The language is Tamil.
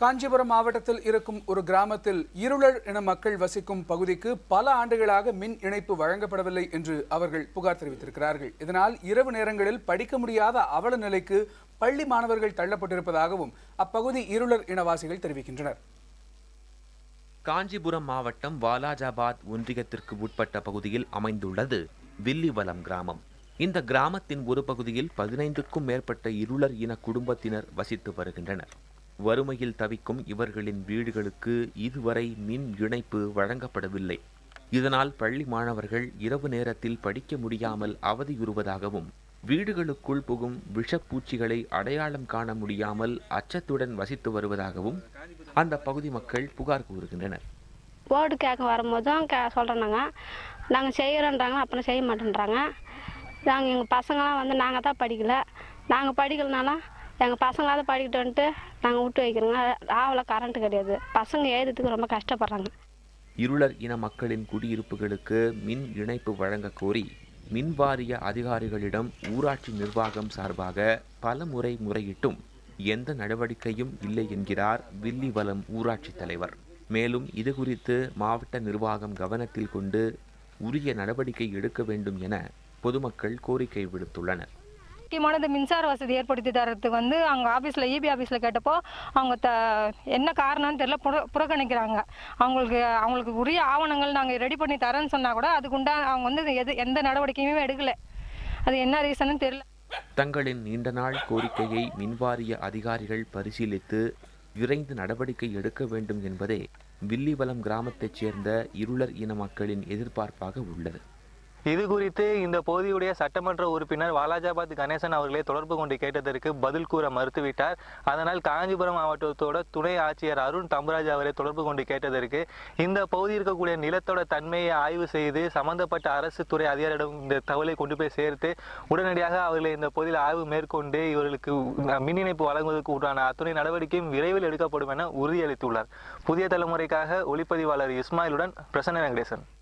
காஞ்சிபுரம் மாவட்டத்தில் இருக்கும் ஒரு கிராமத்தில் இருளர் இன மக்கள் வசிக்கும் பகுதிக்கு பல ஆண்டுகளாக மின் இணைப்பு வழங்கப்படவில்லை என்று அவர்கள் புகார் தெரிவித்திருக்கிறார்கள் இதனால் இரவு நேரங்களில் படிக்க முடியாத அவல நிலைக்கு பள்ளி மாணவர்கள் தள்ளப்பட்டிருப்பதாகவும் அப்பகுதி இருளர் இனவாசிகள் தெரிவிக்கின்றனர் காஞ்சிபுரம் மாவட்டம் வாலாஜாபாத் ஒன்றியத்திற்கு உட்பட்ட பகுதியில் அமைந்துள்ளது வில்லிவலம் கிராமம் இந்த கிராமத்தின் ஒரு பகுதியில் பதினைந்துக்கும் மேற்பட்ட இருளர் இன குடும்பத்தினர் வசித்து வருகின்றனர் வறுமையில் தவிக்கும் இவர்களின் வீடுகளுக்கு இதுவரை மின் இணைப்பு வழங்கப்படவில்லை இதனால் பள்ளி மாணவர்கள் இரவு நேரத்தில் படிக்க முடியாமல் அவதியுறுவதாகவும் வீடுகளுக்குள் புகும் விஷப்பூச்சிகளை அடையாளம் காண முடியாமல் அச்சத்துடன் வசித்து வருவதாகவும் அந்த பகுதி மக்கள் புகார் கூறுகின்றனர் போர்டு கேட்க வரும்போதும் கே சொல்கிறோம் நாங்கள் நாங்கள் செய்கிறோன்றாங்க அப்புறம் செய்ய மாட்டேன்றாங்க நாங்கள் எங்கள் பசங்களாம் வந்து நாங்கள் தான் படிக்கல நாங்கள் படிக்கலனாலும் எங்கள் பசங்களாவது படிக்கிட்டோன்ட்டு நாங்கள் விட்டு வைக்கிறோங்க ஆவல கரண்ட்டு கிடையாது பசங்க ஏறதுக்கு ரொம்ப கஷ்டப்படுறாங்க இருளர் இன மக்களின் குடியிருப்புகளுக்கு மின் இணைப்பு வழங்க கோரி மின் வாரிய அதிகாரிகளிடம் ஊராட்சி நிர்வாகம் சார்பாக பல முறை முறையிட்டும் எந்த நடவடிக்கையும் இல்லை என்கிறார் வில்லிவலம் ஊராட்சி தலைவர் மேலும் இது குறித்து மாவட்ட நிர்வாகம் கவனத்தில் கொண்டு உரிய நடவடிக்கை எடுக்க வேண்டும் என பொதுமக்கள் கோரிக்கை விடுத்துள்ளனர் முக்கியமான இந்த மின்சார வசதி ஏற்படுத்தி தரத்துக்கு வந்து அங்கே ஆஃபீஸில் இபி ஆஃபீஸில் கேட்டப்போ அவங்க த என்ன காரணம்னு தெரியல புற புறக்கணிக்கிறாங்க அவங்களுக்கு அவங்களுக்கு உரிய ஆவணங்கள் நாங்கள் ரெடி பண்ணி தரேன்னு சொன்னால் கூட அதுக்குண்டா அவங்க வந்து எது எந்த நடவடிக்கையுமே எடுக்கலை அது என்ன ரீசன்னு தெரியல தங்களின் நீண்ட நாள் கோரிக்கையை மின்வாரிய அதிகாரிகள் பரிசீலித்து விரைந்து நடவடிக்கை எடுக்க வேண்டும் என்பதே வில்லிவலம் கிராமத்தைச் சேர்ந்த இருளர் இன மக்களின் எதிர்பார்ப்பாக உள்ளது இது குறித்து இந்த பகுதியுடைய சட்டமன்ற உறுப்பினர் வாலாஜாபாத் கணேசன் அவர்களை தொடர்பு கொண்டு கேட்டதற்கு பதில் கூற மறுத்துவிட்டார் அதனால் காஞ்சிபுரம் மாவட்டத்தோட துணை ஆட்சியர் அருண் தம்பராஜ் அவரை தொடர்பு கொண்டு கேட்டதற்கு இந்த பகுதியில் இருக்கக்கூடிய நிலத்தோட தன்மையை ஆய்வு செய்து சம்பந்தப்பட்ட அரசு துறை அதிகாரியிடம் இந்த தகவலை கொண்டு போய் சேர்த்து உடனடியாக அவர்களை இந்த பகுதியில் ஆய்வு மேற்கொண்டு இவர்களுக்கு மின் இணைப்பு வழங்குவதற்கு உண்டான அத்துணை நடவடிக்கையும் விரைவில் எடுக்கப்படும் என உறுதியளித்துள்ளார் புதிய தலைமுறைக்காக ஒளிப்பதிவாளர் இஸ்மாயிலுடன் பிரசன்ன வெங்கடேசன்